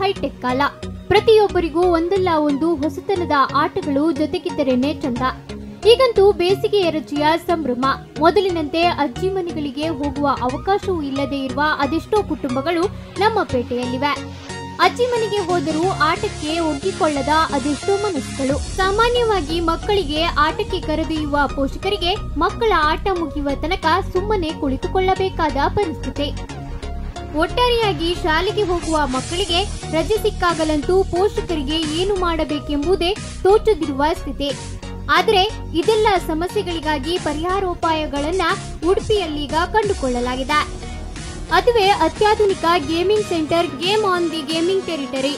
high tech ಕಾಲ ಪ್ರತಿಯೊಬ್ಬರಿಗೂ ಒಂದಲ್ಲ ಒಂದು ಹೊಸತನದ ಆಟಗಳು ಜೊತೆಗಿದ್ದರೇನೆ ಚಂದ ಈಗಂತೂ ಬೇಸಿಗೆಯ ರಜೆಯ ಸಂಭ್ರಮ ಮೊದಲಿನಂತೆ ಅಜ್ಜಿ ಮನೆಗಳಿಗೆ ಹೋಗುವ ಅವಕಾಶವೂ ಇಲ್ಲದೆ ಇರುವ ಅದೆಷ್ಟೋ ಕುಟುಂಬಗಳು ನಮ್ಮ ಪೇಟೆಯಲ್ಲಿವೆ ಅಜ್ಜಿ ಮನೆಗೆ ಹೋದರೂ ಆಟಕ್ಕೆ ಒಗ್ಗಿಕೊಳ್ಳದ ಅದೆಷ್ಟೋ ಮನಸ್ಸುಗಳು ಸಾಮಾನ್ಯವಾಗಿ ಮಕ್ಕಳಿಗೆ ಆಟಕ್ಕೆ ಕರೆದೊಯ್ಯುವ ಪೋಷಕರಿಗೆ ಮಕ್ಕಳ ಆಟ ಮುಗಿಯುವ ತನಕ ಸುಮ್ಮನೆ ಕುಳಿತುಕೊಳ್ಳಬೇಕಾದ ಪರಿಸ್ಥಿತಿ ಒಟ್ಟಾರೆಯಾಗಿ ಶಾಲೆಗೆ ಹೋಗುವ ಮಕ್ಕಳಿಗೆ ರಜೆ ಸಿಕ್ಕಾಗಲಂತೂ ಪೋಷಕರಿಗೆ ಏನು ಮಾಡಬೇಕೆಂಬುದೇ ತೋಚದಿರುವ ಸ್ಥಿತಿ ಆದರೆ ಇದೆಲ್ಲ ಸಮಸ್ಯೆಗಳಿಗಾಗಿ ಪರಿಹಾರೋಪಾಯಗಳನ್ನ ಉಡುಪಿಯಲ್ಲೀಗ ಕಂಡುಕೊಳ್ಳಲಾಗಿದೆ ಅದುವೇ ಅತ್ಯಾಧುನಿಕ gaming centre game on the gaming territory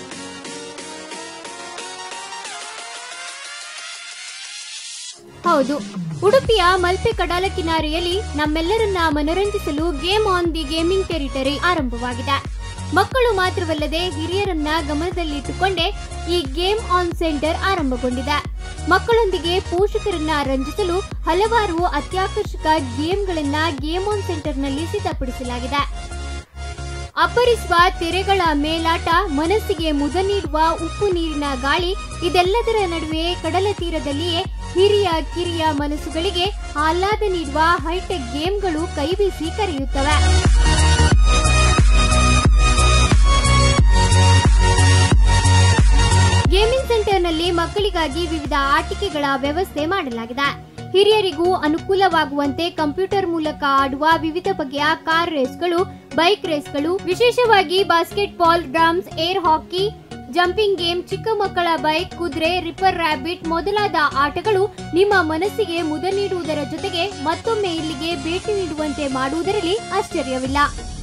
ಹೌದು ಉಡುಪಿಯ ಮಲ್ಪೆ ಕಡಲ ಕಿನಾರೆಯಲ್ಲಿ ನಮ್ಮೆಲ್ಲರನ್ನ ಮನರಂಜಿಸಲು game on the gaming territory ಆರಂಭವಾಗಿದೆ ಮಕ್ಕಳು ಮಾತ್ರವಲ್ಲದೆ ಹಿರಿಯರನ್ನ ಗಮನದಲ್ಲಿಟ್ಟುಕೊಂಡೇ ಈ ಗೇಮ್ ಆನ್ ಸೆಂಟರ್ ಆರಂಭಗೊಂಡಿದೆ ಮಕ್ಕಳೊಂದಿಗೆ ಪೋಷಕರನ್ನ ರಂಜಿಸಲು ಹಲವಾರು ಅತ್ಯಾಕರ್ಷಕ ಗೇಮ್ಗಳನ್ನ ಗೇಮ್ ಆನ್ ಸೆಂಟರ್ನಲ್ಲಿ ಸಿದ್ಧಪಡಿಸಲಾಗಿದೆ ಅಬ್ಬರಿಸುವ ತೆರೆಗಳ ಮೇಲಾಟ ಮನಸ್ಸಿಗೆ ಮುದ ನೀಡುವ ಉಪ್ಪು ನೀರಿನ ಗಾಳಿ ಇದೆಲ್ಲದರ ನಡುವೆ ಕಡಲ ತೀರದಲ್ಲಿಯೇ ಹಿರಿಯ ಕಿರಿಯ ಮನಸ್ಸುಗಳಿಗೆ ಆಹ್ಲಾದ ನೀಡುವ ಹೈಟೆಕ್ ಗೇಮ್ಗಳು ಕೈಬೀಸಿ ಕರೆಯುತ್ತವೆ ಗೇಮಿಂಗ್ ಸೆಂಟರ್ನಲ್ಲಿ ಮಕ್ಕಳಿಗಾಗಿ ವಿವಿಧ ಆಟಿಕೆಗಳ ವ್ಯವಸ್ಥೆ ಮಾಡಲಾಗಿದೆ ಹಿರಿಯರಿಗೂ ಅನುಕೂಲವಾಗುವಂತೆ ಕಂಪ್ಯೂಟರ್ ಮೂಲಕ ಆಡುವ ವಿವಿಧ ಬಗೆಯ ಕಾರ್ ರೇಸ್ಗಳು ಬೈಕ್ ರೇಸ್ಗಳು ವಿಶೇಷವಾಗಿ basketball drums air hockey jumping game ಚಿಕ್ಕ ಮಕ್ಕಳ ಬೈಕ್ ಕುದುರೆ ರಿಪರ್ ರ್ಯಾಬಿಟ್ ಮೊದಲಾದ ಆಟಗಳು ನಿಮ್ಮ ಮನಸ್ಸಿಗೆ ಮುದ ನೀಡುವುದರ ಜೊತೆಗೆ ಮತ್ತೊಮ್ಮೆ ಇಲ್ಲಿಗೆ ಭೇಟಿ ನೀಡುವಂತೆ ಮಾಡುವುದರಲ್ಲಿ ಆಶ್ಚರ್ಯವಿಲ್ಲ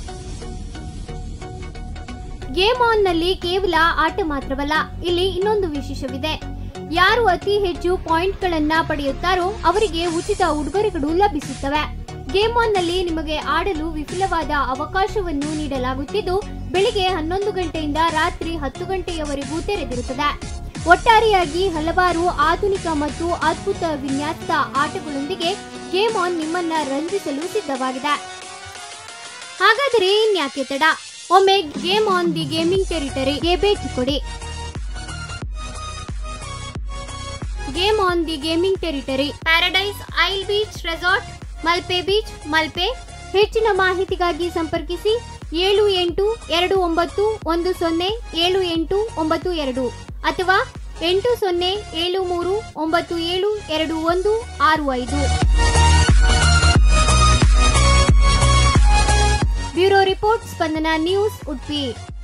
ಗೇಮ್ ಆನ್ ನಲ್ಲಿ ಕೇವಲ ಆಟ ಮಾತ್ರವಲ್ಲ ಇಲ್ಲಿ ಇನ್ನೊಂದು ವಿಶೇಷವಿದೆ ಯಾರು ಅತಿ ಹೆಚ್ಚು ಪಾಯಿಂಟ್ ಗಳನ್ನ ಪಡೆಯುತ್ತಾರೋ ಅವರಿಗೆ ಉಚಿತ ಉಡುಗೊರೆಗಳು ಲಭಿಸುತ್ತವೆ ಗೇಮ್ ಆನ್ ನಲ್ಲಿ ನಿಮಗೆ ಆಡಲು ವಿಫುಲವಾದ ಅವಕಾಶವನ್ನು ನೀಡಲಾಗುತ್ತಿದ್ದು ಬೆಳಿಗ್ಗೆ ಹನ್ನೊಂದು ಗಂಟೆಯಿಂದ ರಾತ್ರಿ ಹತ್ತು ಗಂಟೆಯವರೆಗೂ ತೆರೆದಿರುತ್ತದೆ ಒಟ್ಟಾರೆಯಾಗಿ ಹಲವಾರು ಆಧುನಿಕ ಮತ್ತು ಅದ್ಭುತ ವಿನ್ಯಾಸದ ಆಟಗಳೊಂದಿಗೆ ಗೇಮ್ ಆನ್ ನಿಮ್ಮನ್ನ ರಂಜಿಸಲು ಸಿದ್ಧವಾಗಿದೆ ಹಾಗಾದರೆ ಇನ್ಯಾಕೆ ತಡ ಒಮ್ಮೆ ಗೇಮ್ ಆನ್ ದಿ ಗೇಮಿಂಗ್ ಟೆರಿಟರಿಗೆ ಭೇಟಿ ಕೊಡಿ game on the gaming territory paradise isle beach resort Malpe beach Malpe ಹೆಚ್ಚಿನ ಮಾಹಿತಿಗಾಗಿ ಸಂಪರ್ಕಿಸಿ ಏಳು ಎಂಟು ಎರಡು ಒಂಬತ್ತು ಒಂದು ಸೊನ್ನೆ ಏಳು ಎಂಟು ಒಂಬತ್ತು ಎರಡು ಅಥವಾ ಎಂಟು ಸೊನ್ನೆ ಏಳು ಮೂರು ಒಂಬತ್ತು ಏಳು ಎರಡು ಒಂದು ಆರು ಐದು bureau report Spandana news Udupi